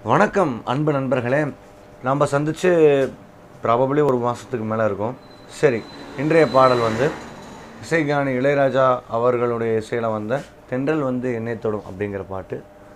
வணக்கம் அன்பு நண்பர்களே நம்ம சந்திச்சு ப்ராபப்ளி ஒரு மாதத்துக்கு மேலே இருக்கும் சரி இன்றைய பாடல் வந்து இசைஞானி இளையராஜா அவர்களுடைய இசையில் வந்த தென்றல் வந்து என்னை தொடும் அப்படிங்கிற பாட்டு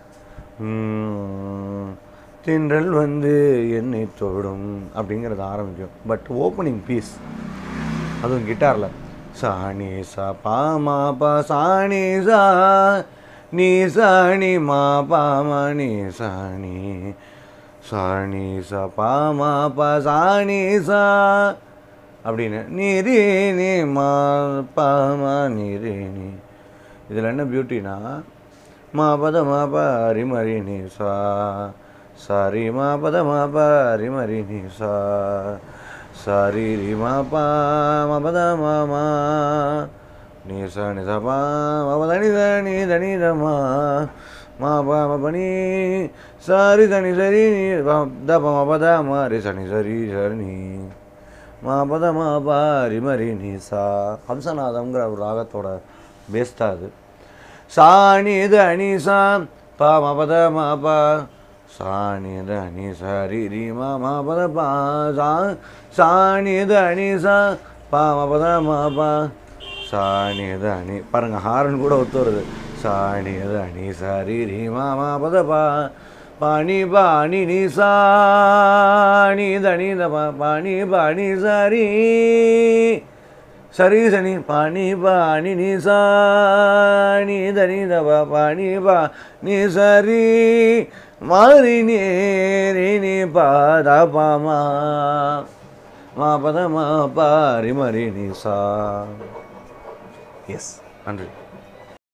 உம், தென்றல் வந்து என்னை தொடும் அப்படிங்கிறது ஆரம்பிக்கும் பட் ஓப்பனிங் பீஸ் அதுவும் கிட்டாரில் சாணி சா பா மா பா சாணி சா நீ சாணி மா பா மா நீ சாணி சாணி சா பா மா பா சாணி சா அப்படின்னு நீ ரீ நீ மா பா மா நீ ரீ நீ இதில் என்ன பியூட்டினா மா பத மா பா ரி மரி நீ சா சாரி மா பத மா பா ரி மரி நீ சா சாரி ரி மா பா மா பத மா மா நீ சா நி சா பா மா ப தனி தனி தனி த மா மா பா ம ப நீ சாரி தனி சரி நீ ப த ப மா ப த மா ரி சனி சரி சரி நீ மா பத மா பா ரி மரி நீ சா ஹம்சநாதம்ங்கிற ஒரு ராகத்தோட பேஸ் தான் அது சாணி தனி சா பா ம பத மா பா சாணி தனி சரி ரி மா மா பத பா சா சாணி தனி சா பா ம பத மா பா சாணி தனி பாருங்க ஹாரன் கூட ஒத்து வருது சாணி தனி சரி ரி மா மா பத பா பாணி பாணி நீ சாணி தனி த பா பாணி பாணி சரி சரி சனி பாணி பாணி நீ சாணி தனி த பா பாணி பா நீ சரி மாறி நேரி நீ பாத பாமா மா பத மா பாரி மரி நீ சா எஸ் நன்றி